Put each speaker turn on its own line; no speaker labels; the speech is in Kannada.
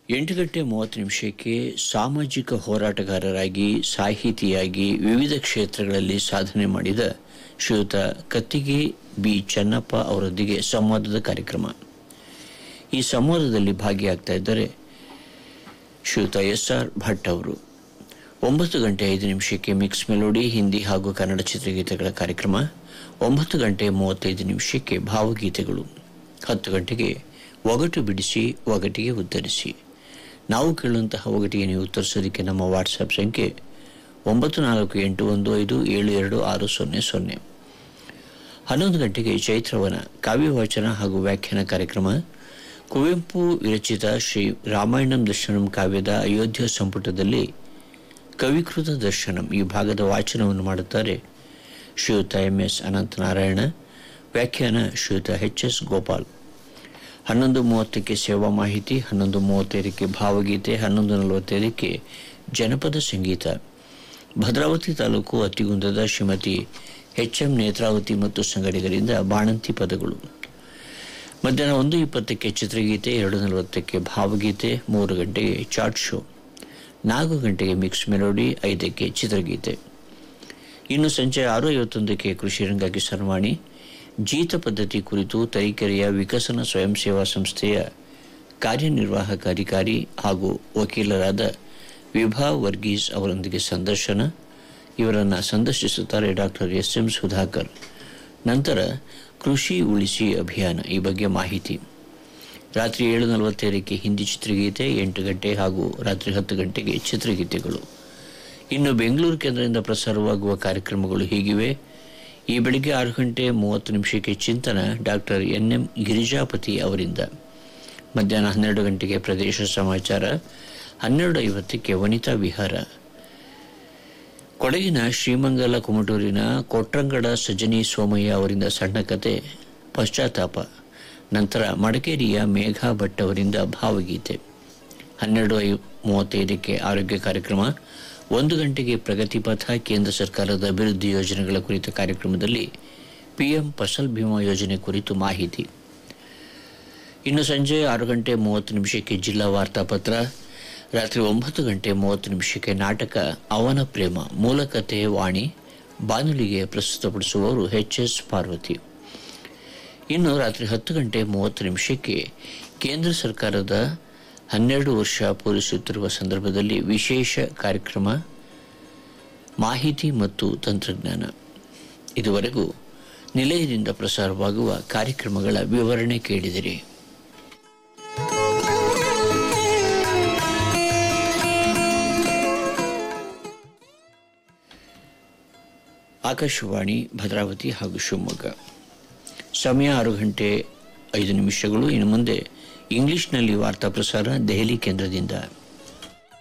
ಎಂಟು ಗಂಟೆ ಮೂವತ್ತು ನಿಮಿಷಕ್ಕೆ ಸಾಮಾಜಿಕ ಹೋರಾಟಗಾರರಾಗಿ ಸಾಹಿತಿಯಾಗಿ ವಿವಿಧ ಕ್ಷೇತ್ರಗಳಲ್ಲಿ ಸಾಧನೆ ಮಾಡಿದ ಶ್ರೀಯುತ ಕತ್ತಿಗೆ ಬಿ ಚೆನ್ನಪ್ಪ ಅವರೊಂದಿಗೆ ಸಂವಾದದ ಕಾರ್ಯಕ್ರಮ ಈ ಸಂವಾದದಲ್ಲಿ ಭಾಗಿಯಾಗ್ತಾ ಇದ್ದಾರೆ ಶ್ರೀಯುತ ಎಸ್ ಆರ್ ಭಟ್ ಅವರು ಒಂಬತ್ತು ಗಂಟೆ ಐದು ನಿಮಿಷಕ್ಕೆ ಮಿಕ್ಸ್ ಮೆಲೋಡಿ ಹಿಂದಿ ಹಾಗೂ ಕನ್ನಡ ಚಿತ್ರಗೀತೆಗಳ ಕಾರ್ಯಕ್ರಮ ಒಂಬತ್ತು ಗಂಟೆ ಮೂವತ್ತೈದು ನಿಮಿಷಕ್ಕೆ ಭಾವಗೀತೆಗಳು ಹತ್ತು ಗಂಟೆಗೆ ಒಗಟು ಬಿಡಿಸಿ ಒಗಟಿಗೆ ಉತ್ತರಿಸಿ ನಾವು ಕೇಳುವಂತಹ ಒಗಟಿಗೆ ನೀವು ಉತ್ತರಿಸೋದಕ್ಕೆ ನಮ್ಮ ವಾಟ್ಸಪ್ ಸಂಖ್ಯೆ ಒಂಬತ್ತು ನಾಲ್ಕು ಎಂಟು ಒಂದು ಐದು ಏಳು ಎರಡು ಆರು ಸೊನ್ನೆ ಸೊನ್ನೆ ಹನ್ನೊಂದು ಗಂಟೆಗೆ ಚೈತ್ರವನ ಕಾವ್ಯವಾಚನ ಹಾಗೂ ವ್ಯಾಖ್ಯಾನ ಕಾರ್ಯಕ್ರಮ ಕುವೆಂಪು ವಿರಚಿತ ಶ್ರೀ ರಾಮಾಯಣಂ ದರ್ಶನಂ ಕಾವ್ಯದ ಅಯೋಧ್ಯ ಸಂಪುಟದಲ್ಲಿ ಕವಿಕೃತ ದರ್ಶನಂ ಈ ಭಾಗದ ವಾಚನವನ್ನು ಮಾಡುತ್ತಾರೆ ಶ್ರೀಯುತ ಎಂ ಎಸ್ ಅನಂತನಾರಾಯಣ ವ್ಯಾಖ್ಯಾನ ಶ್ರೀಯುತ ಎಚ್ ಎಸ್ ಗೋಪಾಲ್ ಹನ್ನೊಂದು ಮೂವತ್ತಕ್ಕೆ ಸೇವಾ ಮಾಹಿತಿ ಹನ್ನೊಂದು ಮೂವತ್ತೈದಕ್ಕೆ ಭಾವಗೀತೆ ಹನ್ನೊಂದು ನಲವತ್ತೈದಕ್ಕೆ ಜನಪದ ಸಂಗೀತ ಭದ್ರಾವತಿ ತಾಲೂಕು ಅತ್ತಿಗುಂದದ ಶ್ರೀಮತಿ ಎಚ್ ಎಂ ನೇತ್ರಾವತಿ ಮತ್ತು ಸಂಗಡಿಗರಿಂದ ಬಾಣಂತಿ ಪದಗಳು ಮಧ್ಯಾಹ್ನ ಒಂದು ಇಪ್ಪತ್ತಕ್ಕೆ ಚಿತ್ರಗೀತೆ ಎರಡು ನಲವತ್ತಕ್ಕೆ ಭಾವಗೀತೆ ಮೂರು ಗಂಟೆಗೆ ಚಾಟ್ ಶೋ ನಾಲ್ಕು ಗಂಟೆಗೆ ಮಿಕ್ಸ್ ಮೆಲೋಡಿ ಐದಕ್ಕೆ ಚಿತ್ರಗೀತೆ ಇನ್ನು ಸಂಜೆ ಆರು ಐವತ್ತೊಂದಕ್ಕೆ ಕೃಷಿ ರಂಗ ಕಿಸನ್ವಾಣಿ ಜೀತ ಪದ್ಧತಿ ಕುರಿತು ತರೀಕೆರೆಯ ವಿಕಸನ ಸ್ವಯಂ ಸೇವಾ ಸಂಸ್ಥೆಯ ಕಾರ್ಯನಿರ್ವಾಹಕ ಅಧಿಕಾರಿ ಹಾಗೂ ವಕೀಲರಾದ ವಿಭಾ ವರ್ಗೀಸ್ ಅವರೊಂದಿಗೆ ಸಂದರ್ಶನ ಇವರನ್ನು ಸಂದರ್ಶಿಸುತ್ತಾರೆ ಡಾಕ್ಟರ್ ಎಸ್ ಎಂ ಸುಧಾಕರ್ ನಂತರ ಕೃಷಿ ಉಳಿಸಿ ಅಭಿಯಾನ ಈ ಬಗ್ಗೆ ಮಾಹಿತಿ ರಾತ್ರಿ ಏಳು ನಲವತ್ತೈದಕ್ಕೆ ಹಿಂದಿ ಚಿತ್ರಗೀತೆ ಎಂಟು ಗಂಟೆ ಹಾಗೂ ರಾತ್ರಿ ಹತ್ತು ಗಂಟೆಗೆ ಚಿತ್ರಗೀತೆಗಳು ಇನ್ನು ಬೆಂಗಳೂರು ಕೇಂದ್ರದಿಂದ ಪ್ರಸಾರವಾಗುವ ಕಾರ್ಯಕ್ರಮಗಳು ಹೀಗಿವೆ ಈ ಬೆಳಿಗ್ಗೆ ಆರು ಗಂಟೆ ಮೂವತ್ತು ನಿಮಿಷಕ್ಕೆ ಚಿಂತನ ಡಾಕ್ಟರ್ ಎನ್ ಎಂ ಗಿರಿಜಾಪತಿ ಅವರಿಂದ ಮಧ್ಯಾಹ್ನ ಹನ್ನೆರಡು ಗಂಟೆಗೆ ಪ್ರದೇಶ ಸಮಾಚಾರ ಹನ್ನೆರಡು ಐವತ್ತಕ್ಕೆ ವನಿತಾ ವಿಹಾರ ಕೊಡಗಿನ ಶ್ರೀಮಂಗಲ ಕುಮಟೂರಿನ ಕೊಟ್ರಂಗಡ ಸಜನಿ ಸೋಮಯ್ಯ ಅವರಿಂದ ಸಣ್ಣ ಕತೆ ಪಶ್ಚಾತ್ತಾಪ ನಂತರ ಮಡಿಕೇರಿಯ ಮೇಘಾ ಭಟ್ ಅವರಿಂದ ಭಾವಗೀತೆ ಹನ್ನೆರಡು ಐ ಮೂವತ್ತೈದಕ್ಕೆ ಆರೋಗ್ಯ ಕಾರ್ಯಕ್ರಮ ಒಂದು ಗಂಟೆಗೆ ಪ್ರಗತಿ ಪಥ ಕೇಂದ್ರ ಸರ್ಕಾರದ ಅಭಿವೃದ್ಧಿ ಯೋಜನೆಗಳ ಕುರಿತ ಕಾರ್ಯಕ್ರಮದಲ್ಲಿ ಪಿಎಂ ಫಸಲ್ ಬಿಮಾ ಯೋಜನೆ ಕುರಿತು ಮಾಹಿತಿ ಇನ್ನು ಸಂಜೆ ಆರು ಗಂಟೆ ಮೂವತ್ತು ನಿಮಿಷಕ್ಕೆ ಜಿಲ್ಲಾ ವಾರ್ತಾಪತ್ರ ರಾತ್ರಿ ಒಂಬತ್ತು ಗಂಟೆ ಮೂವತ್ತು ನಿಮಿಷಕ್ಕೆ ನಾಟಕ ಅವನ ಪ್ರೇಮ ಮೂಲಕತೆ ವಾಣಿ ಬಾನುಲಿಗೆ ಪ್ರಸ್ತುತಪಡಿಸುವವರು ಎಚ್ ಎಸ್ ಪಾರ್ವತಿ ಇನ್ನು ರಾತ್ರಿ ಹತ್ತು ಗಂಟೆ ಮೂವತ್ತು ನಿಮಿಷಕ್ಕೆ ಕೇಂದ್ರ ಸರ್ಕಾರದ ಹನ್ನೆರಡು ವರ್ಷ ಪೂರೈಸುತ್ತಿರುವ ಸಂದರ್ಭದಲ್ಲಿ ವಿಶೇಷ ಕಾರ್ಯಕ್ರಮ ಮಾಹಿತಿ ಮತ್ತು ತಂತ್ರಜ್ಞಾನ ಇದುವರೆಗೂ ನಿಲಯದಿಂದ ಪ್ರಸಾರವಾಗುವ ಕಾರ್ಯಕ್ರಮಗಳ ವಿವರಣೆ ಕೇಳಿದಿರಿ ಆಕಾಶವಾಣಿ ಭದ್ರಾವತಿ ಹಾಗೂ ಶಿವಮೊಗ್ಗ ಸಮಯ ಆರು ಗಂಟೆ ಐದು ನಿಮಿಷಗಳು ಇನ್ನು ಮುಂದೆ ಇಂಗ್ಲಿಷ್ನಲ್ಲಿ ವಾರ್ತಾ ಪ್ರಸಾರ ದೆಹಲಿ ಕೇಂದ್ರದಿಂದ